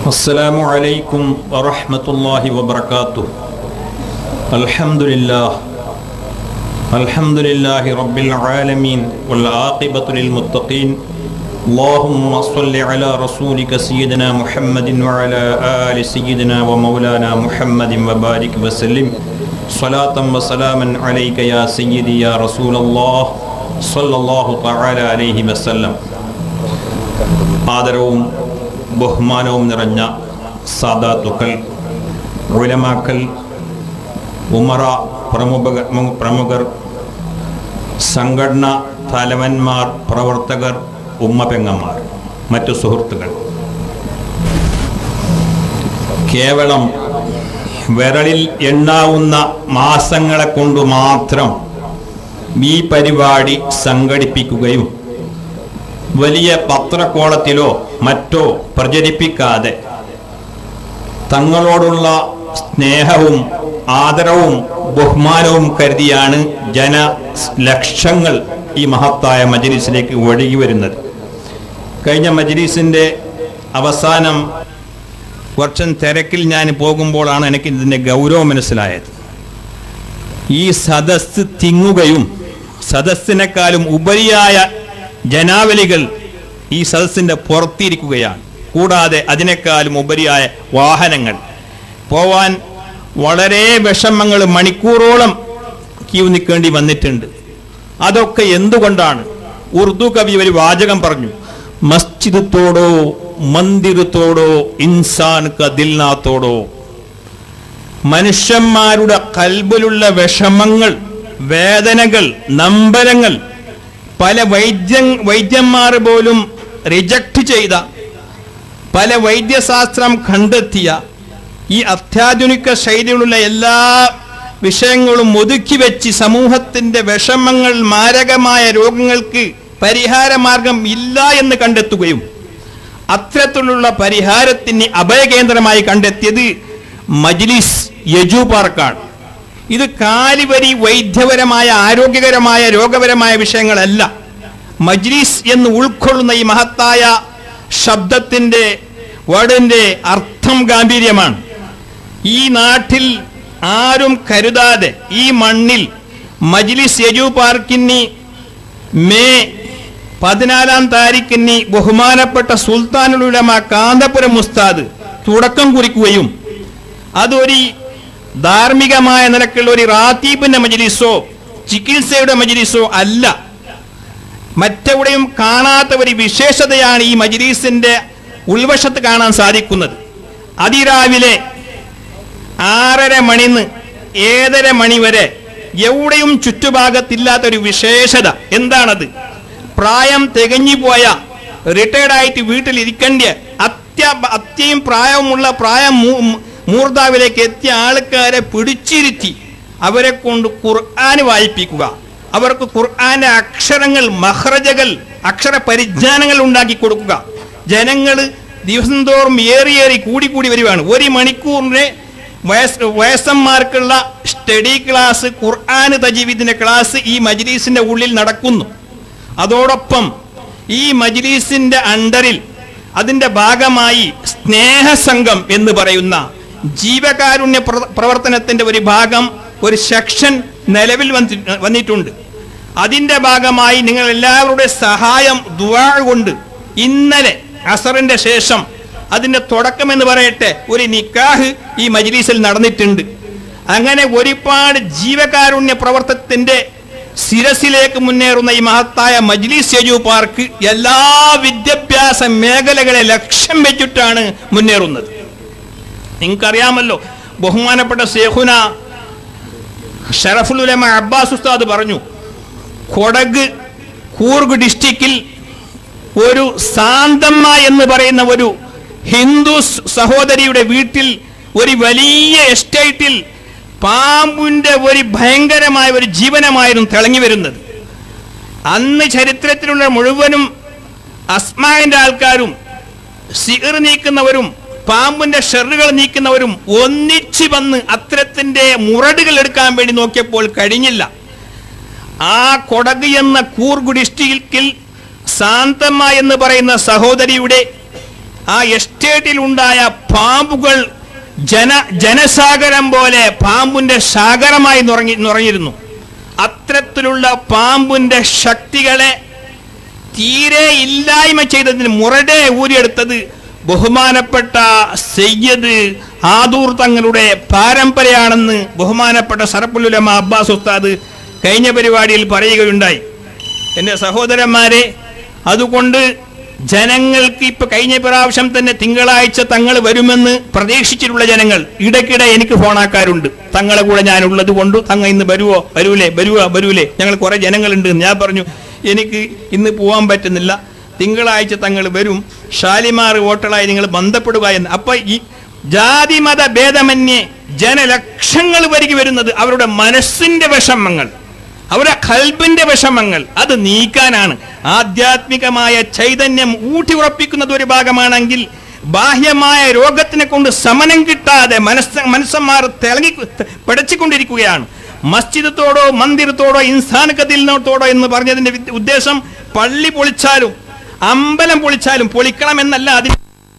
السلام عليكم ورحمة الله وبركاته الحمد لله الحمد لله رب العالمين والعاقبة للمتقين اللهم صل على رسولك سيدنا محمد وعلى آل سيدنا ومولانا محمد وبارك وسلم صلاة وسلاما عليك يا سيدي يا رسول الله صلى الله تعالى عليه وسلم ആദരവും ബഹുമാനവും നിറഞ്ഞ സാദാത്തുക്കൾ ഉലമാക്കൽ ഉമറ പ്രമുഖ പ്രമുഖർ സംഘടന തലവന്മാർ പ്രവർത്തകർ ഉമ്മപെങ്ങന്മാർ മറ്റു സുഹൃത്തുക്കൾ കേവലം വിരളിൽ എണ്ണാവുന്ന മാസങ്ങളെ കൊണ്ട് മാത്രം ഈ പരിപാടി സംഘടിപ്പിക്കുകയും വലിയ പത്രക്കോളത്തിലോ മറ്റോ പ്രചരിപ്പിക്കാതെ തങ്ങളോടുള്ള സ്നേഹവും ആദരവും ബഹുമാനവും കരുതിയാണ് ജന ലക്ഷങ്ങൾ ഈ മഹത്തായ മജലിസിലേക്ക് ഒഴുകി വരുന്നത് കഴിഞ്ഞ മജലിസിൻ്റെ അവസാനം കുറച്ചും തിരക്കിൽ ഞാൻ പോകുമ്പോഴാണ് എനിക്ക് ഇതിൻ്റെ ഗൗരവം മനസ്സിലായത് ഈ സദസ് തിങ്ങുകയും സദസ്സിനെക്കാളും ഉപരിയായ ജനാവലികൾ ഈ സദസ്സിന്റെ പുറത്തിരിക്കുകയാണ് കൂടാതെ അതിനേക്കാളും ഉപരിയായ വാഹനങ്ങൾ പോവാൻ വളരെ വിഷമങ്ങൾ മണിക്കൂറോളം ക്യൂ നിൽക്കേണ്ടി വന്നിട്ടുണ്ട് അതൊക്കെ എന്തുകൊണ്ടാണ് ഉറുദു കവി ഒരു വാചകം പറഞ്ഞു മസ്ജിദ് തോടോ മന്ദിർ തോടോ ഇൻസാൻ കദിൽനാത്തോടോ മനുഷ്യന്മാരുടെ കൽബിലുള്ള വിഷമങ്ങൾ വേദനകൾ നമ്പരങ്ങൾ പല വൈദ്യ വൈദ്യന്മാർ പോലും റിജക്റ്റ് ചെയ്ത പല വൈദ്യശാസ്ത്രം കണ്ടെത്തിയ ഈ അത്യാധുനിക ശൈലിയിലുള്ള എല്ലാ വിഷയങ്ങളും ഒതുക്കി വെച്ച് സമൂഹത്തിന്റെ വിഷമങ്ങൾ മാരകമായ രോഗങ്ങൾക്ക് പരിഹാരമാർഗം ഇല്ല എന്ന് കണ്ടെത്തുകയും അത്തരത്തിലുള്ള പരിഹാരത്തിന് അഭയകേന്ദ്രമായി കണ്ടെത്തിയത് മജ്ലിസ് യജു പാർക്കാണ് ഇത് കാലിവരി വൈദ്യപരമായ ആരോഗ്യകരമായ രോഗപരമായ വിഷയങ്ങളല്ല മജ്ലിസ് എന്ന് ഉൾക്കൊള്ളുന്ന ഈ മഹത്തായ ശബ്ദത്തിന്റെ വേർഡിന്റെ അർത്ഥം ഗാംഭീര്യമാണ് ഈ നാട്ടിൽ ആരും കരുതാതെ ഈ മണ്ണിൽ മജ്ലിസ് യജു പാർക്കിന് മേ പതിനാലാം താരീഖിന് ബഹുമാനപ്പെട്ട സുൽത്താനുലമ കാന്തപുരം ഉസ്താദ് തുടക്കം കുറിക്കുകയും അതൊരു ധാർമ്മികമായ നിലക്കുള്ള ഒരു റാത്തീബിന്റെ മജ്ലിസോ ചികിത്സയുടെ മജ്ലിസോ അല്ല മറ്റെവിടെയും കാണാത്ത ഒരു വിശേഷതയാണ് ഈ മജ്ലിസിന്റെ ഉൾവശത്ത് കാണാൻ സാധിക്കുന്നത് അതിരാവിലെ ആറര മണിന്ന് ഏഴര മണി വരെ എവിടെയും ചുറ്റുഭാഗത്തില്ലാത്ത ഒരു വിശേഷത എന്താണത് പ്രായം തികഞ്ഞു പോയ റിട്ടയർഡ് ആയിട്ട് വീട്ടിലിരിക്കേണ്ട അത്യ അത്യയും പ്രായമുള്ള പ്രായം മൂർധാവിലേക്ക് എത്തിയ ആൾക്കാരെ പിടിച്ചിരുത്തി അവരെ കൊണ്ട് ഖുർആൻ വായിപ്പിക്കുക അവർക്ക് ഖുർആന്റെ അക്ഷരങ്ങൾ മഹ്റജകൾ അക്ഷര പരിജ്ഞാനങ്ങൾ ഉണ്ടാക്കി കൊടുക്കുക ജനങ്ങൾ ദിവസം തോറും ഏറിയേറി കൂടി കൂടി വരികയാണ് ഒരു മണിക്കൂറിന് വയസ് വയസ്സന്മാർക്കുള്ള സ്റ്റഡി ക്ലാസ് ഖുർആൻ തജീവിദിന്റെ ക്ലാസ് ഈ മജ്ലീസിന്റെ ഉള്ളിൽ നടക്കുന്നു അതോടൊപ്പം ഈ മജ്ലീസിന്റെ അണ്ടറിൽ അതിന്റെ ഭാഗമായി സ്നേഹസംഘം എന്ന് പറയുന്ന ജീവകാരുണ്യ പ്രവർത്തനത്തിന്റെ ഒരു ഭാഗം ഒരു സെക്ഷൻ നിലവിൽ വന്നിട്ടുണ്ട് അതിന്റെ ഭാഗമായി നിങ്ങൾ എല്ലാവരുടെ സഹായം ദുവാ കൊണ്ട് ഇന്നലെ അസറിന്റെ ശേഷം അതിന്റെ തുടക്കം എന്ന് പറയട്ടെ ഒരു നിക്കാഹ് ഈ മജ്ലീസിൽ നടന്നിട്ടുണ്ട് അങ്ങനെ ഒരുപാട് ജീവകാരുണ്യ പ്രവർത്തനത്തിന്റെ ശിരസിലേക്ക് മുന്നേറുന്ന ഈ മഹത്തായ മജ്ലിസ് യജു പാർക്ക് എല്ലാ വിദ്യാഭ്യാസ മേഖലകളെ ലക്ഷ്യം വെച്ചിട്ടാണ് മുന്നേറുന്നത് നിങ്ങൾക്കറിയാമല്ലോ ബഹുമാനപ്പെട്ട ശേഖുന ഷറഫുലുലമ അബ്ബാസ് ഉസ്താദ് പറഞ്ഞു കൊടക് കൂർഗ് ഡിസ്ട്രിക്റ്റിൽ ഒരു സാന്തമ്മ എന്ന് പറയുന്ന ഒരു ഹിന്ദു സഹോദരിയുടെ വീട്ടിൽ ഒരു വലിയ എസ്റ്റേറ്റിൽ പാമ്പിന്റെ ഒരു ഭയങ്കരമായ ഒരു ജീവനമായിരുന്നു തിളങ്ങി വരുന്നത് അന്ന് ചരിത്രത്തിലുള്ള മുഴുവനും അസ്മാവിന്റെ ആൾക്കാരും സിർ നീക്കുന്നവരും പാമ്പിന്റെ ഷെറുകൾ നീക്കുന്നവരും ഒന്നിച്ചു വന്ന് അത്തരത്തിന്റെ മുരടുകൾ എടുക്കാൻ വേണ്ടി നോക്കിയപ്പോൾ കഴിഞ്ഞില്ല ആ കൊടക് എന്ന കൂർഗ് ഡിസ്ട്രിക്റ്റിൽ സാന്തമ്മ എന്ന് പറയുന്ന സഹോദരിയുടെ ആ എസ്റ്റേറ്റിൽ ഉണ്ടായ പാമ്പുകൾ ജന ജനസാഗരം പോലെ പാമ്പിന്റെ സാഗരമായി നുറങ്ങി നുറഞ്ഞിരുന്നു അത്തരത്തിലുള്ള പാമ്പിന്റെ ശക്തികളെ തീരെ ഇല്ലായ്മ ചെയ്തതിന് മുറടെ ഊരിയെടുത്തത് ബഹുമാനപ്പെട്ട സയ്യദ് ആദൂർ തങ്ങളുടെ പാരമ്പര്യമാണെന്ന് ബഹുമാനപ്പെട്ട സറപ്പുലുലമ അബ്ബാസ് ഉസ്താദ് കഴിഞ്ഞ പരിപാടിയിൽ പറയുകയുണ്ടായി എൻ്റെ സഹോദരന്മാരെ അതുകൊണ്ട് ജനങ്ങൾക്ക് ഇപ്പൊ കഴിഞ്ഞ പ്രാവശ്യം തന്നെ തിങ്കളാഴ്ച തങ്ങൾ വരുമെന്ന് പ്രതീക്ഷിച്ചിട്ടുള്ള ജനങ്ങൾ ഇടയ്ക്കിടെ എനിക്ക് ഫോണാക്കാറുണ്ട് തങ്ങളെ കൂടെ ഞാൻ ഉള്ളത് കൊണ്ട് തങ്ങ ഇന്ന് വരുവോ വരൂലേ വരുവോ വരൂലേ ഞങ്ങൾ കുറെ ജനങ്ങളുണ്ട് ഞാൻ പറഞ്ഞു എനിക്ക് ഇന്ന് പോകാൻ പറ്റുന്നില്ല തിങ്കളാഴ്ച തങ്ങൾ വരും ഷാലിമാർ വോട്ടളായി നിങ്ങൾ ബന്ധപ്പെടുക എന്ന് അപ്പൊ ഈ ജാതി മത ഭേദമന്യേ ജനലക്ഷങ്ങൾ വരികി വരുന്നത് അവരുടെ മനസ്സിന്റെ വിഷമങ്ങൾ അവരുടെ കൽബിന്റെ വിഷമങ്ങൾ അത് നീക്കാനാണ് ആധ്യാത്മികമായ ചൈതന്യം ഊട്ടി ഉറപ്പിക്കുന്നത് ഒരു ഭാഗമാണെങ്കിൽ ബാഹ്യമായ രോഗത്തിനെ കൊണ്ട് സമനം കിട്ടാതെ മനസ്സ മനസ്സന്മാർ തിളങ്ങി പിടച്ചിക്കൊണ്ടിരിക്കുകയാണ് മസ്ജിദത്തോടോ മന്ദിരത്തോടോ ഇൻസാനക്കതിലിനോടോ എന്ന് പറഞ്ഞതിന്റെ വിദ്യ- ഉദ്ദേശം പള്ളി പൊളിച്ചാലും അമ്പലം പൊളിച്ചാലും പൊളിക്കണം എന്നല്ല അതിന്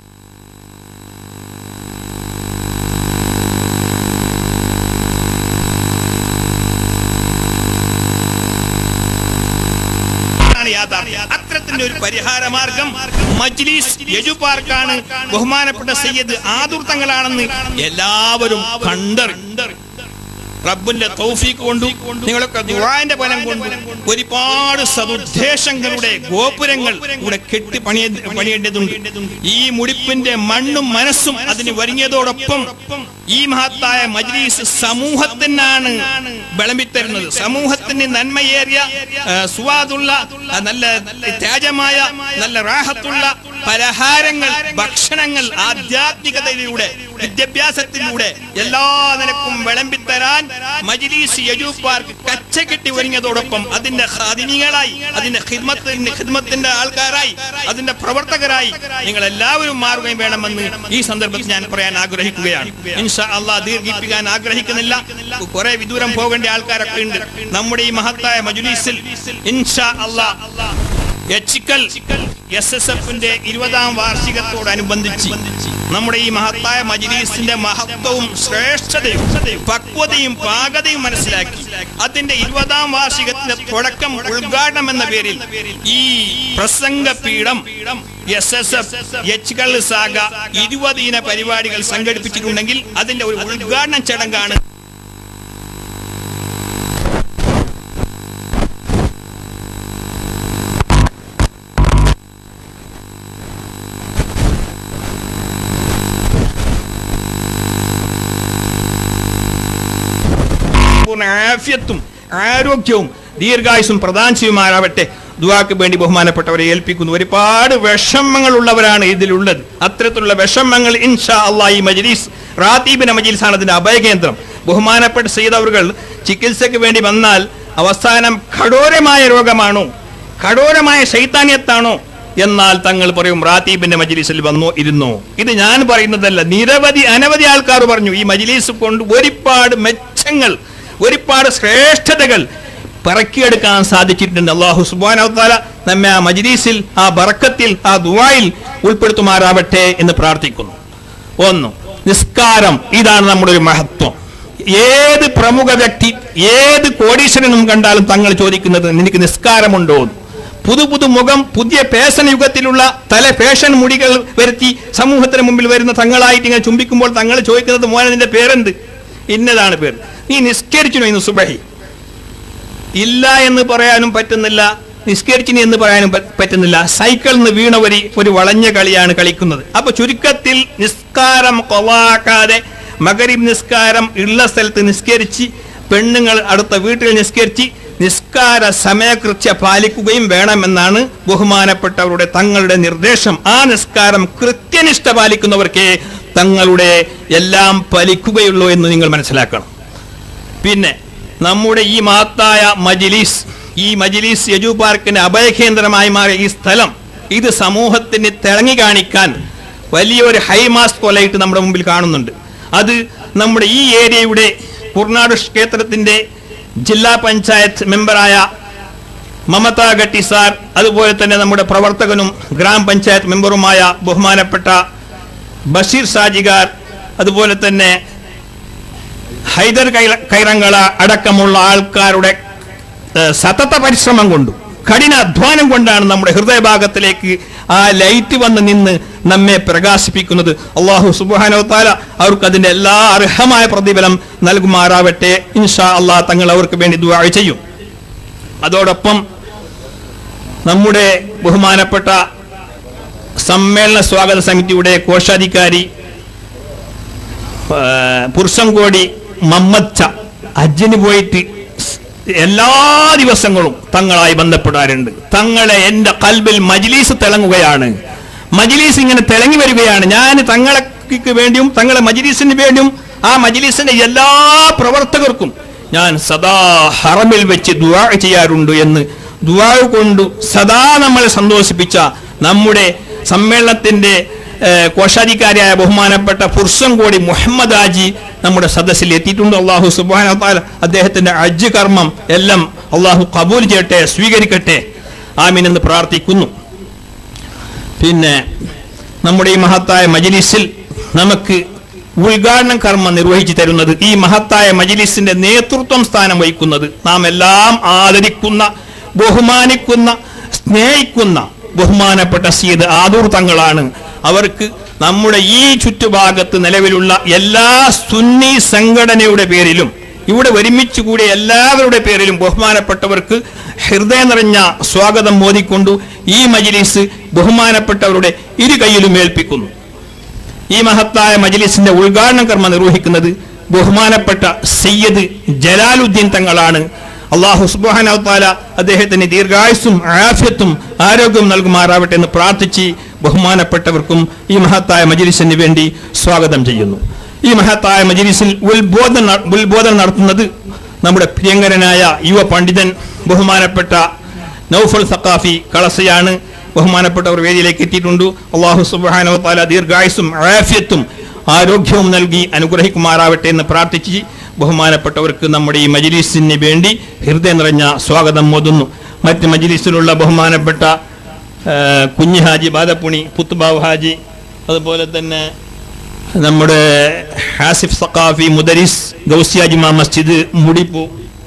ആണ് യാഥാർത്ഥ്യം അത്തരത്തിന്റെ ഒരു പരിഹാര മാർഗം മജ്ലിസ് യജു പാർക്കാണ് ബഹുമാനപ്പെട്ട സയ്യദ് ആദുർ തങ്ങളാണെന്ന് എല്ലാവരും കണ്ടറി റബ്ബിന്റെ തൗഫീക്ക് കൊണ്ടും നിങ്ങളൊക്കെ ദുആന്റെ ഫലം കൊണ്ടും ഒരുപാട് സതുദ്ദേശങ്ങളുടെ ഗോപുരങ്ങൾ ഇവിടെ കെട്ടി പണിയ പണിയേണ്ടതുണ്ട് ഈ മുടിപ്പിന്റെ മണ്ണും മനസ്സും അതിന് ഒരുങ്ങിയതോടൊപ്പം ഈ മഹത്തായ മജ്ലീസ് സമൂഹത്തിനാണ് വിളമ്പിത്തരുന്നത് സമൂഹത്തിന് നന്മയേറിയ ആ, സുവാദുള്ള ആ, നല്ല തേജമായ നല്ല റാഹത്തുള്ള പലഹാരങ്ങൾ ഭക്ഷണങ്ങൾ ആധ്യാത്മികതയിലൂടെ വിദ്യാഭ്യാസത്തിലൂടെ എല്ലാ നിലക്കും വിളമ്പിത്തരാൻ മജ്ലീസ് യജൂ പാർക്ക് കച്ചകെട്ടി ഒരുങ്ങിയതോടൊപ്പം അതിന്റെ ഖാദിനികളായി അതിന്റെ ഖിദ്മത്തിന്റെ ഖിദ്മത്തിന്റെ ആൾക്കാരായി അതിന്റെ പ്രവർത്തകരായി നിങ്ങൾ എല്ലാവരും മാറുകയും വേണമെന്ന് ഈ സന്ദർഭത്തിൽ ഞാൻ പറയാൻ ആഗ്രഹിക്കുകയാണ് ഇൻഷാ അള്ളാഹ് ദീർഘിപ്പിക്കാൻ ആഗ്രഹിക്കുന്നില്ല കുറെ വിദൂരം പോകേണ്ട ആൾക്കാരൊക്കെ ഉണ്ട് നമ്മുടെ ഈ മഹത്തായ മജുലീസിൽ ഇൻഷാ അള്ളാഹ് എച്ചിക്കൽ എസ് എസ് എഫിന്റെ ഇരുപതാം വാർഷികത്തോടനുബന്ധിച്ച് നമ്മുടെ ഈ മഹത്തായ മജ്ലീസിന്റെ മഹത്വവും ശ്രേഷ്ഠതയും പക്വതയും പാകതയും മനസ്സിലാക്കി അതിന്റെ ഇരുപതാം വാർഷികത്തിന്റെ തുടക്കം ഉദ്ഘാടനം എന്ന പേരിൽ ഈ പ്രസംഗ പീഠം എസ് എസ് എഫ് എച്ച് സാഗ ഇരുപത് ഇന പരിപാടികൾ സംഘടിപ്പിച്ചിട്ടുണ്ടെങ്കിൽ അതിന്റെ ഒരു ഉദ്ഘാടന ചടങ്ങാണ് പൂർണ്ണ ആഫ്യത്തും ആരോഗ്യവും ദീർഘായുസും പ്രദാനം ചെയ്യുമാറാവട്ടെ ദുവാക്ക് വേണ്ടി ബഹുമാനപ്പെട്ടവരെ ഏൽപ്പിക്കുന്നു ഒരുപാട് വിഷമങ്ങൾ ഉള്ളവരാണ് ഇതിലുള്ളത് അത്തരത്തിലുള്ള വിഷമങ്ങൾ ഇൻഷാ അള്ളാഹ് ഈ മജ്ലിസ് റാത്തീബിന്റെ മജ്ലിസാണ് അതിന്റെ അഭയകേന്ദ്രം ബഹുമാനപ്പെട്ട ചെയ്തവர்கள் ചികിത്സയ്ക്ക് വേണ്ടി വന്നാൽ അവസാനം കഠോരമായ രോഗമാണോ കഠോരമായ ശൈത്താന്യത്താണോ എന്നാൽ തങ്ങൾ പറയും റാത്തീബിന്റെ മജ്ലിസിൽ വന്നോ ഇരുന്നോ ഇത് ഞാൻ പറയുന്നതല്ല നിരവധി അനവധി ആൾക്കാർ പറഞ്ഞു ഈ മജ്ലിസ് കൊണ്ട് ഒരുപാട് മെച്ചങ്ങൾ ഒരുപാട് ശ്രേഷ്ഠതകൾ പറക്കിയെടുക്കാൻ സാധിച്ചിട്ടുണ്ട് അള്ളാഹു സുബാന നമ്മെ ആ മജ്ലിസിൽ ആ ബറക്കത്തിൽ ആ ദുവായിൽ ഉൾപ്പെടുത്തുമാറാവട്ടെ എന്ന് പ്രാർത്ഥിക്കുന്നു ഒന്ന് നിസ്കാരം ഇതാണ് നമ്മുടെ ഒരു മഹത്വം ഏത് പ്രമുഖ വ്യക്തി ഏത് കോടീശ്വരനും കണ്ടാലും തങ്ങൾ ചോദിക്കുന്നത് നിനക്ക് നിസ്കാരമുണ്ടോ എന്ന്. പുതു പുതു മുഖം പുതിയ ഫാഷൻ യുഗത്തിലുള്ള തല ഫാഷൻ മുടികൾ വരുത്തി സമൂഹത്തിന് മുമ്പിൽ വരുന്ന തങ്ങളായിട്ട് ഇങ്ങനെ ചുംബിക്കുമ്പോൾ തങ്ങൾ ചോദിക്കുന്നത് മോനെ നിന്റെ പേരെന്ത് ഇന്നതാണ് പേര് നീ നിസ്കരിച്ചു ഇന്ന് സുബഹി ഇല്ല എന്ന് പറയാനും പറ്റുന്നില്ല നിസ്കരിച്ചിനി എന്ന് പറയാനും പ- പറ്റുന്നില്ല സൈക്കിളിൽ നിന്ന് വീണ ഒരു ഒരു വളഞ്ഞ കളിയാണ് കളിക്കുന്നത് അപ്പൊ ചുരുക്കത്തിൽ നിസ്കാരം കൊവാക്കാതെ മകരീബ് നിസ്കാരം ഉള്ള സ്ഥലത്ത് നിസ്കരിച്ച് പെണ്ണുങ്ങൾ അടുത്ത വീട്ടിൽ നിസ്കരിച്ച് നിസ്കാര സമയകൃത്യ പാലിക്കുകയും വേണമെന്നാണ് ബഹുമാനപ്പെട്ടവരുടെ തങ്ങളുടെ നിർദ്ദേശം ആ നിസ്കാരം കൃത്യനിഷ്ഠ പാലിക്കുന്നവർക്ക് തങ്ങളുടെ എല്ലാം ഫലിക്കുകയുള്ളൂ എന്ന് നിങ്ങൾ മനസ്സിലാക്കണം പിന്നെ നമ്മുടെ ഈ മഹത്തായ മജിലിസ് ഈ മജിലിസ് യജു പാർക്കിന്റെ അഭയകേന്ദ്രമായി മാറിയ ഈ സ്ഥലം ഇത് സമൂഹത്തിന് തിളങ്ങി കാണിക്കാൻ വലിയൊരു ഹൈമാസ് പോലെയിട്ട് നമ്മുടെ മുമ്പിൽ കാണുന്നുണ്ട് അത് നമ്മുടെ ഈ ഏരിയയുടെ കുർണാട് ക്ഷേത്രത്തിന്റെ ജില്ലാ പഞ്ചായത്ത് മെമ്പറായ മമത ഗട്ടി സാർ അതുപോലെ തന്നെ നമ്മുടെ പ്രവർത്തകനും ഗ്രാമപഞ്ചായത്ത് മെമ്പറുമായ ബഹുമാനപ്പെട്ട ബഷീർ സാജിഗാർ അതുപോലെ തന്നെ ഹൈദർ കൈ- കൈറങ്ങള അടക്കമുള്ള ആൾക്കാരുടെ ഏഹ്, സതത പരിശ്രമം കൊണ്ടും കഠിന അധ്വാനം കൊണ്ടാണ് നമ്മുടെ ഹൃദയഭാഗത്തിലേക്ക് ആ ലൈറ്റ് വന്ന് നിന്ന് നമ്മെ പ്രകാശിപ്പിക്കുന്നത് അള്ളാഹു സുബാനോ താല അവർക്ക് അതിന്റെ എല്ലാ അർഹമായ പ്രതിഫലം നൽകുമാറാവട്ടെ ഇൻഷാ അള്ളാഹ് തങ്ങൾ അവർക്ക് വേണ്ടി ദുആ ചെയ്യും അതോടൊപ്പം നമ്മുടെ ബഹുമാനപ്പെട്ട സമ്മേളന സ്വാഗത സമിതിയുടെ കോശാധികാരി പുരുഷൻകോടി മമ്മച്ച ഹജ്ജിന് പോയിട്ട് സ് എല്ലാ ദിവസങ്ങളും തങ്ങളായി ബന്ധപ്പെടാറുണ്ട് തങ്ങളെ എൻ്റെ കൽബിൽ മജ്ലീസ് തിളങ്ങുകയാണ് മജ്ലീസ് ഇങ്ങനെ തിളങ്ങി വരികയാണ് ഞാൻ തങ്ങൾക്ക് വേണ്ടിയും തങ്ങളെ മജ്ലീസിന് വേണ്ടിയും ആ മജ്ലീസിന്റെ എല്ലാ പ്രവർത്തകർക്കും ഞാൻ സദാ ഹറമിൽ വെച്ച് ദുആ ചെയ്യാറുണ്ട് എന്ന് ദുആ കൊണ്ട് സദാ നമ്മളെ സന്തോഷിപ്പിച്ച നമ്മുടെ സമ്മേളനത്തിന്റെ ഏഹ്, കോശാധികാരിയായ ബഹുമാനപ്പെട്ട ഫുർസംകോടി മുഹമ്മദ് ആജി നമ്മുടെ സദസ്സിൽ എത്തിയിട്ടുണ്ട് അള്ളാഹു സുബാന അദ്ദേഹത്തിന്റെ അജ്ജ് കർമ്മം എല്ലാം അള്ളാഹു കബൂൽ ചെയ്യട്ടെ സ്വീകരിക്കട്ടെ ആമീൻ എന്ന് പ്രാർത്ഥിക്കുന്നു പിന്നെ നമ്മുടെ ഈ മഹത്തായ മജ്ലിസിൽ നമുക്ക് ഉദ്ഘാടന കർമ്മം നിർവഹിച്ചു തരുന്നത് ഈ മഹത്തായ മജ്ലിസിന്റെ നേതൃത്വം സ്ഥാനം വഹിക്കുന്നത് നാം എല്ലാം ആദരിക്കുന്ന ബഹുമാനിക്കുന്ന സ്നേഹിക്കുന്ന ബഹുമാനപ്പെട്ട സീത് ആദൂർ തങ്ങളാണ് അവർക്ക് നമ്മുടെ ഈ ചുറ്റുഭാഗത്ത് നിലവിലുള്ള എല്ലാ സുന്നി സംഘടനയുടെ പേരിലും ഇവിടെ ഒരുമിച്ച് കൂടിയ എല്ലാവരുടെ പേരിലും ബഹുമാനപ്പെട്ടവർക്ക് ഹൃദയം നിറഞ്ഞ സ്വാഗതം മോദിക്കൊണ്ടു ഈ മജ്ലിസ് ബഹുമാനപ്പെട്ടവരുടെ ഇരു കൈയിലും ഏൽപ്പിക്കുന്നു ഈ മഹത്തായ മജ്ലിസിന്റെ ഉദ്ഘാടന കർമ്മം നിർവഹിക്കുന്നത് ബഹുമാനപ്പെട്ട സയ്യദ് ജലാലുദ്ദീൻ തങ്ങളാണ് അള്ളാഹു സുബാന അദ്ദേഹത്തിന് ദീർഘായുസ്സും ആഫ്യത്തും ആരോഗ്യവും നൽകുമാറാവട്ടെ എന്ന് പ്രാർത്ഥിച്ച് ബഹുമാനപ്പെട്ടവർക്കും ഈ മഹത്തായ മജ്ലിസിന് വേണ്ടി സ്വാഗതം ചെയ്യുന്നു ഈ മഹത്തായ മജ്ലിസിൽ ഉത്ബോധന ഉത്ബോധനം നടത്തുന്നത് നമ്മുടെ പ്രിയങ്കരനായ യുവ പണ്ഡിതൻ ബഹുമാനപ്പെട്ട നൗഫൽ സക്കാഫി കളസയാണ് ബഹുമാനപ്പെട്ടവർ വേദിയിലേക്ക് എത്തിയിട്ടുണ്ട് അള്ളാഹു സുബാനോ താല ദീർഘായുസും ആഫ്യത്തും ആരോഗ്യവും നൽകി അനുഗ്രഹിക്കുമാറാവട്ടെ എന്ന് പ്രാർത്ഥിച്ച് ബഹുമാനപ്പെട്ടവർക്ക് നമ്മുടെ ഈ മജ്ലിസിന് വേണ്ടി ഹൃദയം നിറഞ്ഞ സ്വാഗതം മോതുന്നു മറ്റ് മജ്ലിസിലുള്ള ബഹുമാനപ്പെട്ട ആ, കുഞ്ഞി ഹാജി ബാദപ്പുണി പുത്തുബാവ് ഹാജി അതുപോലെ തന്നെ നമ്മുടെ ഹാസിഫ് സഖാഫി മുദരിസ് ഗൗസിയാജിമ മസ്ജിദ് മുടിപ്പു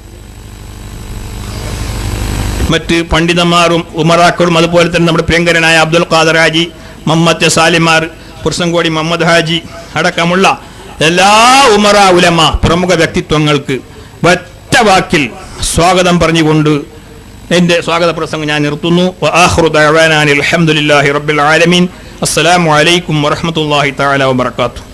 മറ്റ് പണ്ഡിതന്മാരും ഉമറാക്കളും അതുപോലെ തന്നെ നമ്മുടെ പ്രിയങ്കരനായ അബ്ദുൽ ഖാദർ ഹാജി മമ്മത്ത് സാലിമാർ പുരുഷൻകോടി മുഹമ്മദ് ഹാജി അടക്കമുള്ള എല്ലാ ഉമറ ഉലമ പ്രമുഖ വ്യക്തിത്വങ്ങൾക്ക് ഒറ്റ വാക്കിൽ സ്വാഗതം പറഞ്ഞുകൊണ്ട് എൻ്റെ സ്വാഗത പ്രസംഗം ഞാൻ നിർത്തുന്നു വആഖിറു ദഅവാനാ അനിൽ ഹംദുലില്ലാഹി റബ്ബിൽ ആലമീൻ അസ്സലാമു അലൈക്കും വറഹ്മത്തുള്ളാഹി തആല വബറകാതുഹു